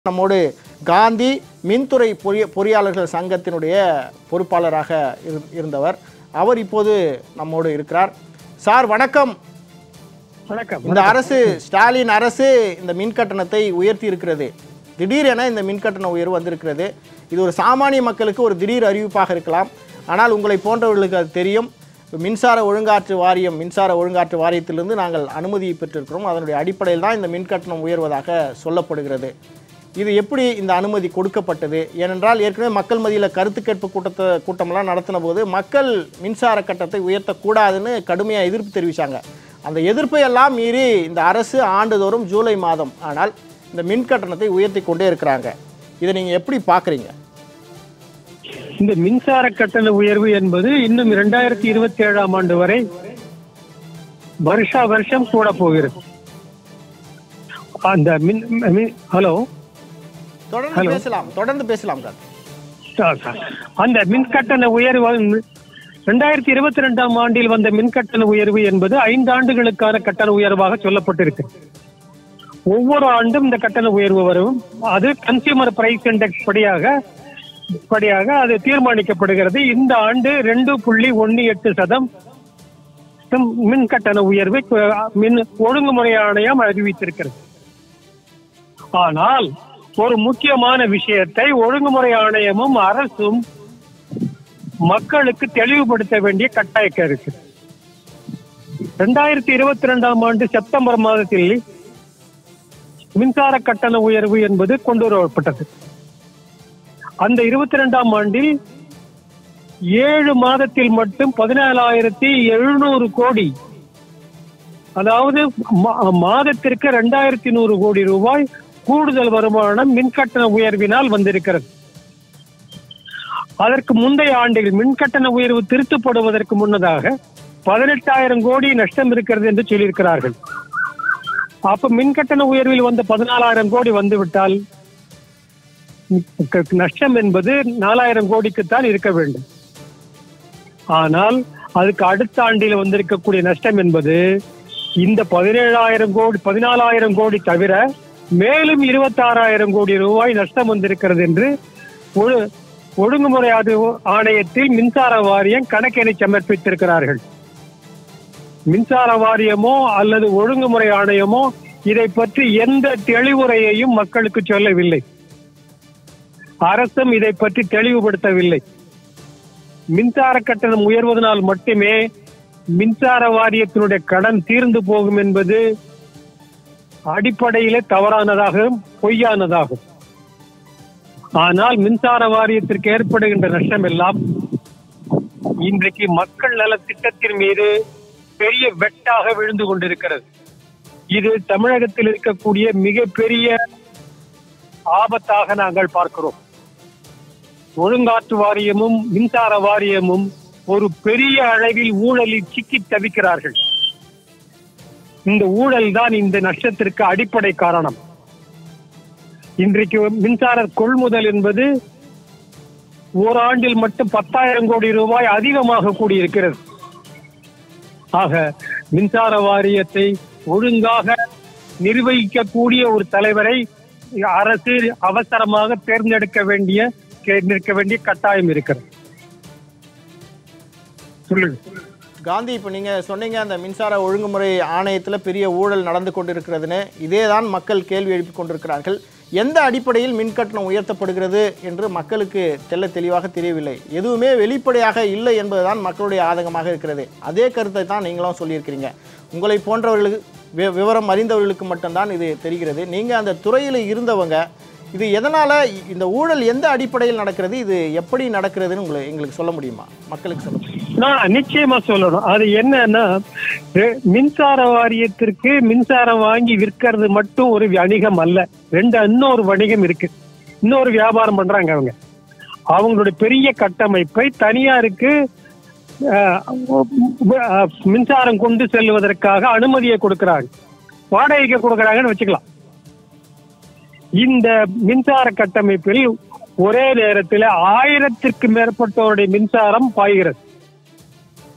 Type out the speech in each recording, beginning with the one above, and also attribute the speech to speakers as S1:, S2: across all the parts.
S1: நம்மோடு காந்தி மின்துறை பொறிய பொறியாளர்கள் சங்கத்தினுடைய பொறுப்பாளராக இரு- இருந்தவர் அவர் இப்போது நம்மோடு இருக்கிறார் சார் வணக்கம்
S2: வணக்கம்
S1: இந்த அரசு ஸ்டாலின் அரசு இந்த மின் கட்டணத்தை உயர்த்தி இருக்கிறது திடீரென இந்த மின் கட்டண உயர்வு வந்திருக்கிறது இது ஒரு சாமானிய மக்களுக்கு ஒரு திடீர் அறிவிப்பாக இருக்கலாம் ஆனால் உங்களை போன்றவர்களுக்கு அது தெரியும் மின்சார ஒழுங்காற்று வாரியம் மின்சார ஒழுங்காற்று வாரியத்திலிருந்து நாங்கள் அனுமதி பெற்றிருக்கிறோம் அதனுடைய அடிப்படையில் தான் இந்த மின் கட்டணம் உயர்வதாக சொல்லப்படுகிறது இது எப்படி இந்த அனுமதி கொடுக்கப்பட்டது ஏனென்றால் ஏற்கனவே மக்கள் மத்தியில் கருத்து கேட்பு கூட்டத்தை கூட்டமெல்லாம் நடத்தின போது மக்கள் மின்சார கட்டணத்தை உயர்த்தக்கூடாதுன்னு கடுமையாக எதிர்ப்பு தெரிவித்தாங்க அந்த எதிர்ப்பை எல்லாம் மீறி இந்த அரசு ஆண்டுதோறும் ஜூலை மாதம் ஆனால் இந்த மின் கட்டணத்தை உயர்த்தி கொண்டே இருக்கிறாங்க இதை நீங்கள் எப்படி பார்க்குறீங்க
S2: இந்த மின்சார கட்டண உயர்வு என்பது இன்னும் இரண்டாயிரத்தி இருபத்தி ஏழாம் ஆண்டு வரை வருஷா வருஷம் கூட போகிறது அந்த மின் மின்- ஹலோ
S1: தொடர்ந்து பேசலாம் தொடர்ந்து பேசலாம் சார்
S2: அந்த மின் கட்டண உயர்வு ரெண்டாயிரத்தி இருபத்தி ரெண்டாம் ஆண்டில் வந்த மின் கட்டண உயர்வு என்பது ஐந்து ஆண்டுகளுக்கான கட்டண உயர்வாக சொல்லப்பட்டிருக்கு ஒவ்வொரு ஆண்டும் இந்த கட்டண உயர்வு வரும் அது கன்சியூமர் பிரைஸ் இண்டெக்ஸ் படியாக படியாக அது தீர்மானிக்கப்படுகிறது இந்த ஆண்டு ரெண்டு புள்ளி ஒன்னு எட்டு சதம் மின் கட்டண உயர்வை அஹ், மின் ஒழுங்குமுறை ஆணையம் அறிவித்திருக்கிறது ஆனால் ஒரு முக்கியமான விஷயத்தை ஒழுங்குமுறை ஆணையமும் அரசும் மக்களுக்கு தெளிவுபடுத்த வேண்டிய கட்டாயம் இருக்கு ரெண்டாயிரத்தி இருபத்தி ரெண்டாம் ஆண்டு செப்டம்பர் மாதத்தில் மின்சார கட்டண உயர்வு என்பது கொண்டு வரப்பட்டது அந்த இருபத்தி ரெண்டாம் ஆண்டில் ஏழு மாதத்தில் மட்டும் பதினேழாயிரத்தி எழுநூறு கோடி அதாவது மா- மாதத்திற்கு ரெண்டாயிரத்தி நூறு கோடி ரூபாய் கூடுதல் வருமானம் மின்கட்டண உயர்வினால் வந்திருக்கிறது அதற்கு முந்தைய ஆண்டில் மின்கட்டண உயர்வு திருத்தப்படுவதற்கு முன்னதாக பதினெட்டாயிரம் கோடி நஷ்டம் இருக்கிறது என்று சொல்லியிருக்கிறார்கள் அப்ப மின்கட்டண உயர்வில் வந்த பதினாலாயிரம் கோடி வந்துவிட்டால் க- நஷ்டம் என்பது நாலாயிரம் கோடிக்குத்தான் இருக்க வேண்டும் ஆனால் அதுக்கு அடுத்த ஆண்டில் வந்திருக்கக்கூடிய நஷ்டம் என்பது இந்த பதினேழாயிரம் கோடி பதினாலாயிரம் கோடி தவிர மேலும் இருபத்தாறாயிரம் கோடி ரூபாய் நஷ்டம் வந்திருக்கிறது என்று ஒரு ஒழுங்குமுறை அது ஆணையத்தில் மின்சார வாரியம் கணக்கெனை சமர்ப்பித்திருக்கிறார்கள் மின்சார வாரியமோ அல்லது ஒழுங்குமுறை ஆணையமோ இதை பற்றி எந்த தெளிவுரையையும் மக்களுக்கு சொல்லவில்லை அரசும் இதை பற்றி தெளிவுபடுத்தவில்லை மின்சார கட்டணம் உயர்வதனால் மட்டுமே மின்சார வாரியத்தினுடைய கடன் தீர்ந்து போகும் என்பது அடிப்படையிலே தவறானதாகவும் பொய்யானதாகும் ஆனால் மின்சார வாரியத்திற்கு ஏற்படுகின்ற நஷ்டம் எல்லாம் இன்றைக்கு மக்கள் நல திட்டத்தின் மீது பெரிய வெட்டாக விழுந்து கொண்டிருக்கிறது இது தமிழகத்தில் இருக்கக்கூடிய மிகப்பெரிய ஆபத்தாக நாங்கள் பார்க்கிறோம் ஒழுங்காற்று வாரியமும் மின்சார வாரியமும் ஒரு பெரிய அளவில் ஊழலில் சிக்கி தவிக்கிறார்கள் இந்த ஊழல் தான் இந்த நஷ்டத்திற்கு அடிப்படை காரணம் இன்றைக்கு மின்சார கொள்முதல் என்பது ஓராண்டில் மட்டும் பத்தாயிரம் கோடி ரூபாய் அதிகமாக கூடியிருக்கிறது ஆக மின்சார வாரியத்தை ஒழுங்காக நிர்வகிக்கக்கூடிய ஒரு தலைவரை அரசு அவசரமாக தேர்ந்தெடுக்க வேண்டிய தேர்ந்தெடுக்க வேண்டிய கட்டாயம் இருக்கிறது சொல்லுங்க
S1: காந்தி இப்போ நீங்கள் சொன்னீங்க அந்த மின்சார ஒழுங்குமுறை ஆணையத்தில் பெரிய ஊழல் நடந்து கொண்டிருக்கிறதுன்னு இதே தான் மக்கள் கேள்வி எழுப்பி கொண்டிருக்கிறார்கள் எந்த அடிப்படையில் மின் கட்டணம் உயர்த்தப்படுகிறது என்று மக்களுக்கு தெள்ள தெளிவாக தெரியவில்லை எதுவுமே வெளிப்படையாக இல்லை என்பதுதான் மக்களுடைய ஆதங்கமாக இருக்கிறது அதே கருத்தை தான் நீங்களும் சொல்லியிருக்கிறீங்க உங்களை போன்றவர்களுக்கு வி- விவரம் அறிந்தவர்களுக்கு மட்டும்தான் இது தெரிகிறது நீங்கள் அந்த துறையில் இருந்தவங்க இது எதனால் இந்த ஊழல் எந்த அடிப்படையில் நடக்கிறது இது எப்படி நடக்கிறதுன்னு உங்களை எங்களுக்கு சொல்ல முடியுமா மக்களுக்கு சொல்ல முடியுமா
S2: நான் நிச்சயமா சொல்லணும் அது என்னன்னா ரெ- மின்சார வாரியத்திற்கு மின்சாரம் வாங்கி விற்கிறது மட்டும் ஒரு வணிகம் அல்ல ரெண்டு இன்னொரு வணிகம் இருக்கு இன்னொரு வியாபாரம் பண்றாங்க அவங்க அவங்களுடைய பெரிய கட்டமைப்பை தனியாருக்கு அஹ், அஹ், மின்சாரம் கொண்டு செல்வதற்காக அனுமதியை கொடுக்கறாங்க வாடகைக்கு கொடுக்கறாங்கன்னு வச்சுக்கலாம் இந்த மின்சார கட்டமைப்பில் ஒரே நேரத்தில் ஆயிரத்திற்கு மேற்பட்டோருடைய மின்சாரம் பாய்கிறது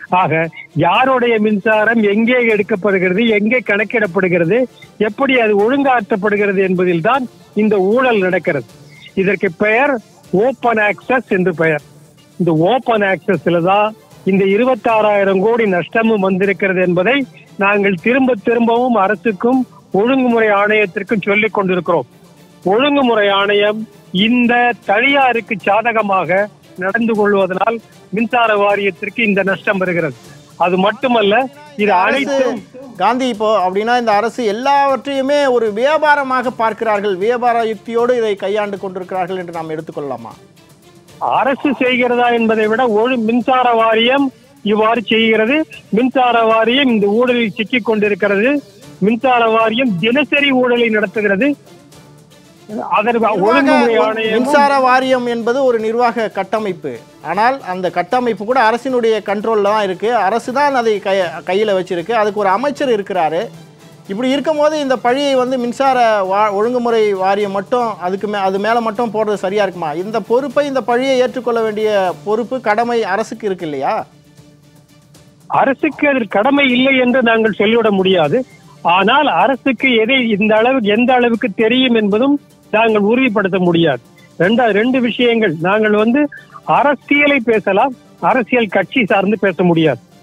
S2: ஆக யாருடைய மின்சாரம் எங்கே எடுக்கப்படுகிறது எங்கே கணக்கிடப்படுகிறது எப்படி அது ஒழுங்காற்றப்படுகிறது என்பதில் தான் இந்த ஊழல் நடக்கிறது இதற்கு பெயர் ஓபன் ஆக்சஸ் என்று பெயர் இந்த ஓபன் ஆக்சஸ்ல தான் இந்த இருபத்தாறாயிரம் கோடி நஷ்டமும் வந்திருக்கிறது என்பதை நாங்கள் திரும்ப திரும்பவும் அரசுக்கும் ஒழுங்குமுறை ஆணையத்திற்கும் சொல்லிக் கொண்டிருக்கிறோம் ஒழுங்குமுறை ஆணையம் இந்த தனியாருக்கு சாதகமாக நடந்து கொள்வதனால் மின்சார வாரியத்திற்கு இந்த நஷ்டம் வருகிறது அது மட்டுமல்ல இது
S1: அரசு
S2: அனைத்தும்
S1: காந்தி இப்போ அப்படின்னா இந்த அரசு எல்லாவற்றையுமே ஒரு வியாபாரமாக பார்க்கிறார்கள் வியாபார யுக்தியோடு இதை கையாண்டு கொண்டிருக்கிறார்கள் என்று நாம் எடுத்துக்கொள்ளலாமா
S2: அரசு செய்கிறதா என்பதை விட ஒழு மின்சார வாரியம் இவ்வாறு செய்கிறது மின்சார வாரியம் இந்த ஊழலில் சிக்கிக் கொண்டிருக்கிறது மின்சார வாரியம் தினசரி ஊழலை நடத்துகிறது அதற்கு ஒழுங்குமுறை
S1: நிர்வாக-
S2: ஆணையம்
S1: மின்சார வாரியம் என்பது ஒரு நிர்வாக கட்டமைப்பு ஆனால் அந்த கட்டமைப்பு கூட அரசினுடைய கண்ட்ரோல்ல தான் இருக்கு அரசு தான் அதை கை கையில் வச்சிருக்கு அதுக்கு ஒரு அமைச்சர் இருக்கிறாரு இப்படி இருக்கும்போது இந்த பழியை வந்து மின்சார வா ஒழுங்குமுறை வாரியம் மட்டும் அதுக்கு மே அது மேலே மட்டும் போடுறது சரியா இருக்குமா இந்த பொறுப்பை இந்த பழியை ஏற்றுக்கொள்ள வேண்டிய பொறுப்பு கடமை அரசுக்கு இருக்கு இல்லையா
S2: அரசுக்கு அதில் கடமை இல்லை என்று நாங்கள் சொல்லிவிட முடியாது ஆனால் அரசுக்கு எதை இந்த அளவுக்கு எந்த அளவுக்கு தெரியும் என்பதும் நாங்கள் உறுதிப்படுத்த முடியாது ரெண்டா ரெண்டு விஷயங்கள் நாங்கள் வந்து அரசியலை பேசலாம் அரசியல் கட்சி சார்ந்து பேச முடியாது